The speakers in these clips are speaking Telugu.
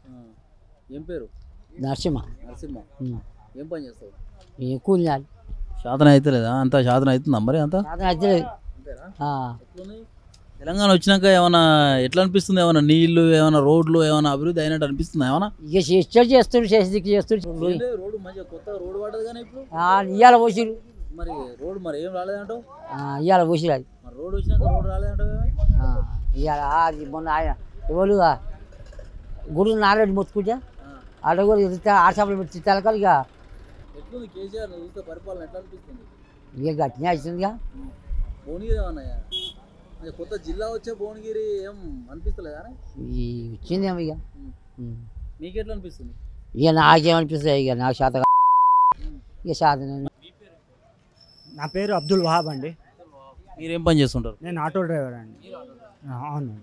ఆ. ఏం పేరు నరసింహ నరసింహ ఉమ్. ఏం పని చేస్తావు ఈ కూలినాడు శాతం అవుతలేదా అంత శాతం అవుతుందా మరి అంత సాధన అయితే అంతేనా ఆ, ఎట్లుంది? తెలంగాణ వచ్చినాక ఏమైనా ఎట్లా అనిపిస్తుంది ఏమైనా నీళ్లు ఏమైనా రోడ్లు ఏమైనా అభివృద్ధి అయినట్టు అనిపిస్తుంది ఏమైనా ఇక చేస్తాడు చేస్తుడు చేసేదికి చేస్తుడు ఏంటి రోడ్డు మంచిగా కొత్త రోడ్డు పడ్డది కానీ ఇప్పుడు ఇవాళ పోసిరు మరి రోడ్డు మరి ఏం రాలేదంటావు ఇవాళ పోసిరు అది మరి రోడ్డు వచ్చినాక రోడ్డు రాలేదంటావు ఏమి? ఆ, ఇవాళ అది మొన్న ఆయన ఎవరు ఆ గురు నారాయణ మొత్తుకుంటా ఆ. ఆడ కూడా ఇరుతా ఆడసాపులు పెట్టి తలకాలి ఇక ఎట్లుంది కేసీఆర్ నువ్వు చూస్తే పరిపాలన ఎట్లా అనిపిస్తుంది ఇక గట్టినే అవుతుందిగా భువనగిరి ఏమన్నాయా అది కొత్త జిల్లా వచ్చే భువనగిరి ఏం అనిపిస్తలేదా ఈ వచ్చిందేమో ఇక ఉమ్. మీకు ఎట్లా అనిపిస్తుంది ఇక నాకేమనిపిస్తుంది ఇక నాకు శాత కా- ఇక శాత నా పేరు అబ్దుల్ వహాబ్ అండి మీరేం పని చేస్తుంటారు నేను ఆటో డ్రైవర్ అండి ఆ, అవును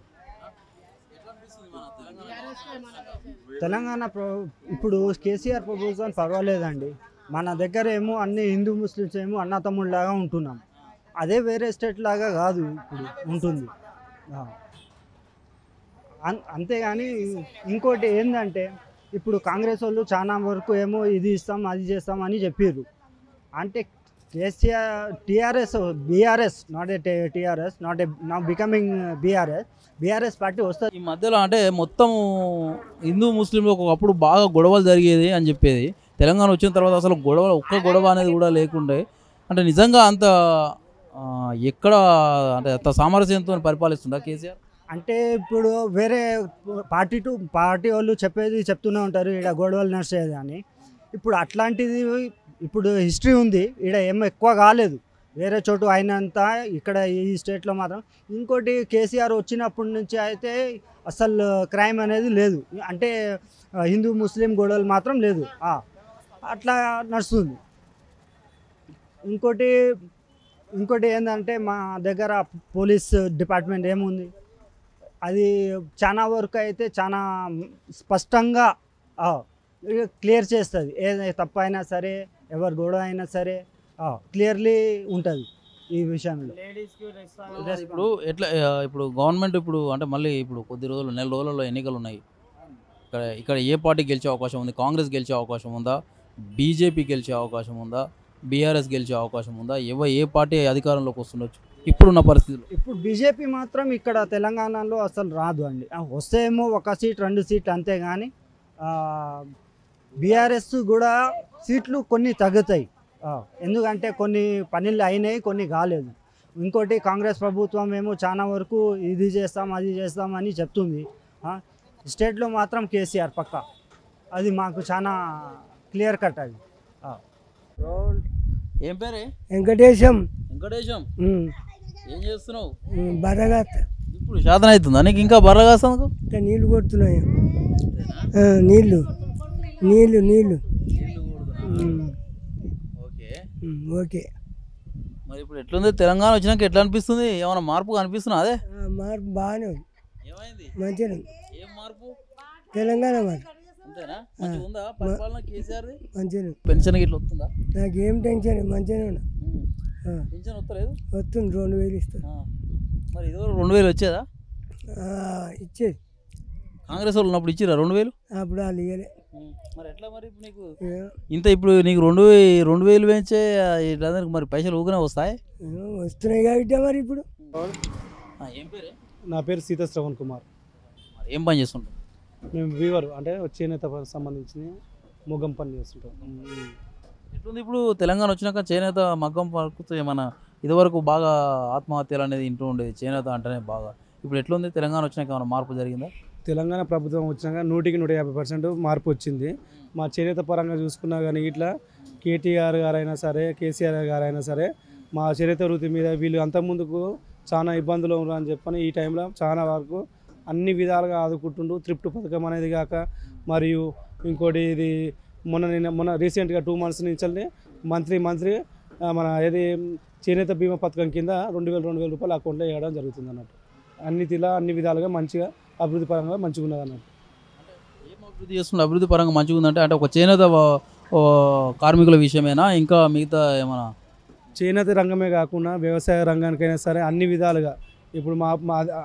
తెలంగాణ ప్ర ఇప్పుడు కేసీఆర్ ప్రభుత్వం పర్వాలేదండి మన దగ్గర ఏమో అన్ని హిందూ ముస్లిమ్స్ ఏమో అన్నతమ్ముళ్ళలాగా ఉంటున్నాం అదే వేరే స్టేట్ లాగా కాదు ఇప్పుడు ఉంటుంది ఆ. అన్- అంతేగాని ఇంకోటి ఏంటంటే ఇప్పుడు కాంగ్రెస్ వాళ్ళు చాలా వరకు ఏమో ఇది ఇస్తాం అది చేస్తాం అని చెప్పారు అంటే KCR TRS BRS not a TRS not a నా బికమింగ్ బీఆర్ఎస్ బీఆర్ఎస్ పార్టీ వస్తుంది ఈ మధ్యలో అంటే మొత్తం హిందూ ముస్లింలు ఒకప్పుడు బాగా గొడవలు జరిగేది అని చెప్పేది తెలంగాణ వచ్చిన తర్వాత అసలు గొడవ ఒక్క గొడవ అనేది కూడా లేకుండే అంటే నిజంగా అంత ఆ, ఎక్కడ అంటే అంత సామరస్యంతో పరిపాలిస్తుందా కేసీఆర్ అంటే ఇప్పుడు వేరే పార్టీ టు పార్టీ వాళ్ళు చెప్పేది చెప్తూనే ఉంటారు ఇక్కడ గొడవలు నడిచేది అని ఇప్పుడు అట్లాంటిది ఇప్పుడు హిస్టరీ ఉంది ఇక్కడ ఏం ఎక్కువ కాలేదు వేరే చోటు అయినంత ఇక్కడ ఈ స్టేట్లో మాత్రం ఇంకోటి కేసీఆర్ వచ్చినప్పటి నుంచి అయితే అసలు క్రైమ్ అనేది లేదు అంటే ఆ, హిందూ ముస్లిం గొడవలు మాత్రం లేదు ఆ, అట్లా నడుస్తుంది ఇంకోటి ఇంకోటి ఏంటంటే మా దగ్గర పోలీస్ డిపార్ట్మెంట్ ఏముంది అది చాలా వరకు అయితే చాలా స్పష్టంగా క్లియర్ చేస్తుంది ఏ తప్పు అయినా సరే ఎవరు గొడవ అయినా సరే క్లియర్లీ ఉంటుంది ఈ విషయంలో ఇప్పుడు ఎట్లా ఆ, ఇప్పుడు గవర్నమెంట్ ఇప్పుడు అంటే మళ్ళీ ఇప్పుడు కొద్ది రోజులు నెల రోజులలో ఎన్నికలు ఉన్నాయి ఇక్కడ ఇక్కడ ఏ పార్టీ గెలిచే అవకాశం ఉంది కాంగ్రెస్ గెలిచే అవకాశం ఉందా బీజేపీ గెలిచే అవకాశం ఉందా బీఆర్ఎస్ గెలిచే అవకాశం ఉందా ఎవ ఏ పార్టీ అధికారంలోకి వస్తుండొచ్చు ఇప్పుడున్న పరిస్థితుల్లో ఇప్పుడు బీజేపీ మాత్రం ఇక్కడ తెలంగాణలో అసలు రాదు అండి ఆ, వస్తేమో ఒక సీట్ రెండు సీట్లు అంతే కానీ బీఆర్ఎస్ కూడా సీట్లు కొన్ని తగ్గుతాయి ఆ, ఎందుకంటే కొన్ని పనులు అయినాయి కొన్ని కాలేదు ఇంకోటి కాంగ్రెస్ ప్రభుత్వం ఏమో చాలా వరకు ఇది చేస్తాం అది చేస్తాం అని చెప్తుంది ఆ, స్టేట్లో మాత్రం కేసీఆర్ పక్క అది మాకు చాలా క్లియర్ కట్ అది ఆ. ఏం పేరే వెంకటేశం వెంకటేశం ఏం చేస్తున్నావు బరగత్ ఇప్పుడు శాతం అవుతుందా నీకు ఇంకా బర్ర కాస్తాను నీళ్ళు కొడుతున్నాయి ఆ, నీళ్ళు నీళ్ళు నీళ్ళు ఉమ్, ఓకే ఉమ్, ఓకే మరి ఇప్పుడు ఎట్లుంది తెలంగాణ వచ్చినాక ఎట్లా అనిపిస్తుంది ఏమైనా మార్పు కనిపిస్తున్నా అదే ఆ, మార్పు బాగానే ఉంది ఏమైంది మంచిగా ఉంది ఏం మార్పు తెలంగాణ మరి అంతేనా మంచిగా ఉందా పరిపాలన కేసీఆర్ మంచిగా ఉంది పెన్షన్ గిట్ల వస్తుందా నాకేం టెన్షన్ మంచిగానే ఉన్నా ఉమ్. ఆ, పెన్షన్ వస్తలేదు వస్తుంది రెండు వేలు ఇస్తా ఆ. మరి ఇదో రెండు వేలు వచ్చేదా ఆ, ఇచ్చేది కాంగ్రెస్ వాళ్ళు ఉన్నప్పుడు ఇచ్చిరా రెండు వేలు అప్పుడు వాళ్ళు ఇవ్వలే ఉమ్. మరి ఎట్లా మరి ఇప్పుడు నీకు ఏమో, ఇంత ఇప్పుడు నీకు రెండు వే- రెండు వేలు పెంచే ఇట్లందరికి మరి పైసలు ఊకనే వస్తాయి ఏమో వస్తున్నాయి కాబట్టి మరి ఇప్పుడు ఆ, ఏం పేరే నా పేరు సీతా శ్రవణ్ కుమార్ మరి ఏం పని చేస్తుంటావు మేము వీవర్ అంటే చేనేత సంబంధించిన మొగం పని చేస్తుంటాం ఎట్లుంది ఇప్పుడు తెలంగాణ వచ్చినాక చేనేత మగ్గం పలుకుతూ ఏమన్నా ఇదివరకు బాగా ఆత్మహత్యలు అనేది ఇంటూ ఉండేది చేనేత అంటేనే బాగా ఇప్పుడు ఎట్లుంది తెలంగాణ వచ్చినాక ఏమైనా మార్పు జరిగిందా తెలంగాణ ప్రభుత్వం వచ్చినాక నూటికి నూట యాభై పర్సెంట్ మార్పు వచ్చింది మా చేనేత పరంగా చూసుకున్నా కానీ ఇట్లా కేటీఆర్ గారైనా సరే కేసీఆర్ గారైనా సరే మా చేనేత వృత్తి మీద వీళ్ళు అంతకుముందుకు చాలా ఇబ్బందులు ఉన్నారు అని చెప్పని ఈ టైంలో చాలా వరకు అన్ని విధాలుగా ఆదుకుంటుండు త్రిప్ట్ పథకం అనేది కాక మరియు ఇంకోటి ఇది మొన్న నిన్న మొన్న రీసెంట్గా టూ మంత్స్ నుంచి మంత్లీ మంత్లీ ఆ, మన ఏది చేనేత బీమా పథకం కింద రెండు వేల రెండు వేల రూపాయలు అకౌంట్లో వేయడం జరుగుతుంది అన్నట్టు అన్ని తీలా అన్ని విధాలుగా మంచిగా అభివృద్ధి పరంగా మంచిగా ఉన్నది అన్నట్టు ఏం అభివృద్ధి చేస్తున్న అభివృద్ధి పరంగా మంచిగా ఉందంటే అంటే ఒక చేనేత వ- ఓ కార్మికుల విషయమేనా ఇంకా మిగతా ఏమైనా చేనేత రంగమే కాకుండా వ్యవసాయ రంగానికైనా సరే అన్ని విధాలుగా ఇప్పుడు మా మా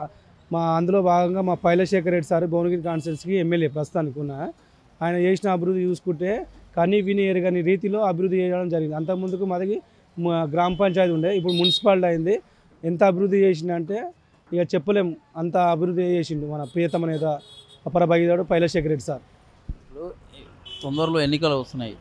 మా అందులో భాగంగా మా పైలశేఖర్ రెడ్డి సార్ భువనగిరి కాన్స్టిట్యూన్సీకి ఎమ్మెల్యే ప్రస్తుతానికి ఉన్న ఆయన చేసిన అభివృద్ధి చూసుకుంటే కనీ విని ఎరగని రీతిలో అభివృద్ధి చేయడం జరిగింది అంతకుముందుకు మాది మ- గ్రామ పంచాయతీ ఉండే ఇప్పుడు మున్సిపాలిటీ అయింది ఎంత అభివృద్ధి చేసిండంటే ఇక చెప్పలేం అంత అభివృద్ధి చేసిండు మన ప్రియతమ నేత అపర భగీదాడు పైలశేఖర్ రెడ్డి సార్ ఇప్పుడు తొందరలో ఎన్నికలు వస్తున్నాయి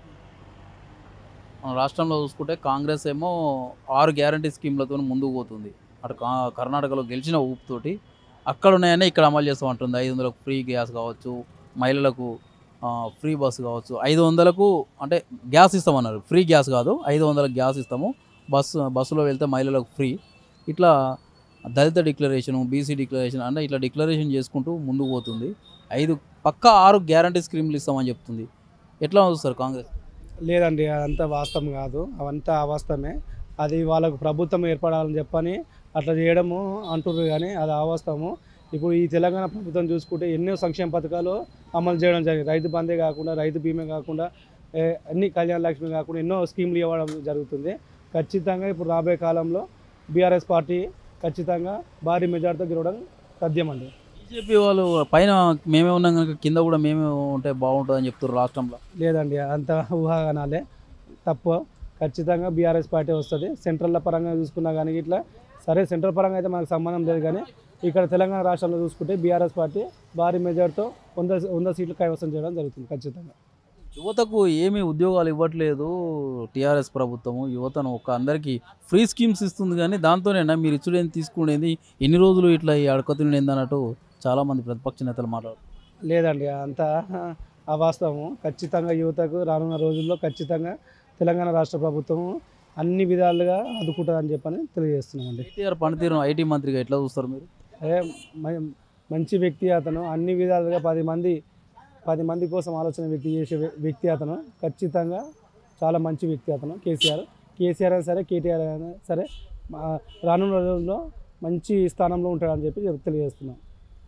మన రాష్ట్రంలో చూసుకుంటే కాంగ్రెస్ ఏమో ఆరు గ్యారంటీ స్కీమ్లతో ముందుకు పోతుంది అటు కా- కర్ణాటకలో గెలిచిన ఊపుతోటి అక్కడ ఉన్నాయని ఇక్కడ అమలు చేస్తూ ఉంటుంది ఐదు వందలకు ఫ్రీ గ్యాస్ కావచ్చు మహిళలకు ఆ, ఫ్రీ బస్సు కావచ్చు ఐదు వందలకు అంటే గ్యాస్ ఇస్తామన్నారు ఫ్రీ గ్యాస్ కాదు ఐదు వందలకు గ్యాస్ ఇస్తాము బస్సు బస్సులో వెళ్తే మహిళలకు ఫ్రీ ఇట్లా దళిత డిక్లరేషన్ బీసీ డిక్లరేషన్ అంటే ఇట్లా డిక్లరేషన్ చేసుకుంటూ ముందుకు పోతుంది ఐదు పక్కా ఆరు గ్యారంటీ స్కీమ్లు ఇస్తామని చెప్తుంది ఎట్లా చూస్తారు కాంగ్రెస్ లేదండి అదంతా వాస్తవం కాదు అవంతా అవాస్తవమే అది వాళ్ళకు ప్రభుత్వం ఏర్పడాలని చెప్పని అట్లా చేయడము అంటున్నారు కానీ అది అవాస్తవము ఇప్పుడు ఈ తెలంగాణ ప్రభుత్వం చూసుకుంటే ఎన్నో సంక్షేమ పథకాలు అమలు చేయడం జరిగింది రైతు బందే కాకుండా రైతు బీమా కాకుండా ఏ, అన్ని కళ్యాణ లక్ష్మి కాకుండా ఎన్నో స్కీమ్లు ఇవ్వడం జరుగుతుంది ఖచ్చితంగా ఇప్పుడు రాబోయే కాలంలో బీఆర్ఎస్ పార్టీ ఖచ్చితంగా భారీ మెజార్టీతో గెలవడం సాధ్యమండి బీజేపీ వాళ్ళు పైన మేమే ఉన్నాం కనుక కింద కూడా మేమే ఉంటే బాగుంటుందని చెప్తారు రాష్ట్రంలో లేదండి అంత ఊహాగానాలే తప్పు ఖచ్చితంగా బీఆర్ఎస్ పార్టీ వస్తుంది సెంట్రల్ పరంగా చూసుకున్నా కానీ ఇట్లా సరే సెంట్రల్ పరంగా అయితే మనకు సంబంధం లేదు కానీ ఇక్కడ తెలంగాణ రాష్ట్రంలో చూసుకుంటే బీఆర్ఎస్ పార్టీ భారీ మెజార్టీతో వంద వంద సీట్లు కైవసం చేయడం జరుగుతుంది ఖచ్చితంగా యువతకు ఏమీ ఉద్యోగాలు ఇవ్వట్లేదు టీఆర్ఎస్ ప్రభుత్వము యువతను ఒక అందరికీ ఫ్రీ స్కీమ్స్ ఇస్తుంది కానీ దాంతోనేనా మీరు ఇచ్చుడేంది తీసుకునేది ఎన్ని రోజులు ఇట్లా ఈ అడకతుండేది అన్నట్టు చాలామంది ప్రతిపక్ష నేతలు మాట్లాడారు లేదండి అంతా అవాస్తవము ఖచ్చితంగా యువతకు రానున్న రోజుల్లో ఖచ్చితంగా తెలంగాణ రాష్ట్ర ప్రభుత్వం అన్ని విధాలుగా ఆదుకుంటుందని చెప్పని తెలియజేస్తున్నామండి కేటీఆర్ పనితీరు ఐటీ మంత్రిగా ఎట్లా చూస్తారు మీరు అదే మ- మంచి వ్యక్తి అతను అన్ని విధాలుగా పది మంది పది మంది కోసం ఆలోచన వ్యక్తి చేసే వ్య- వ్యక్తి అతను ఖచ్చితంగా చాలా మంచి వ్యక్తి అతను కేసీఆర్ కేసీఆర్ అయినా సరే కేటీఆర్ అయినా సరే మా- రానున్న రోజుల్లో మంచి స్థానంలో ఉంటాడని చెప్పి చెప్- తెలియజేస్తున్నాం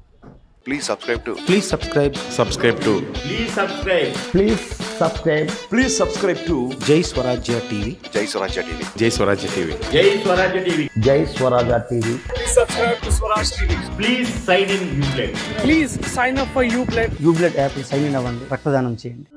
Please subscribe to Please subscribe. subscribe to Please subscribe. Please subscribe Please subscribe to Jai Swarajya TV Jai Swarajya TV. Jai Swarajya TV. Jai Swarajya TV. Jai Swaraj TV Please subscribe to Swaraj TV. Please sign in Uplay. యూబ్లెట్ యాప్ సైన్ ఇన్ అవ్వండి రక్తదానం చేయండి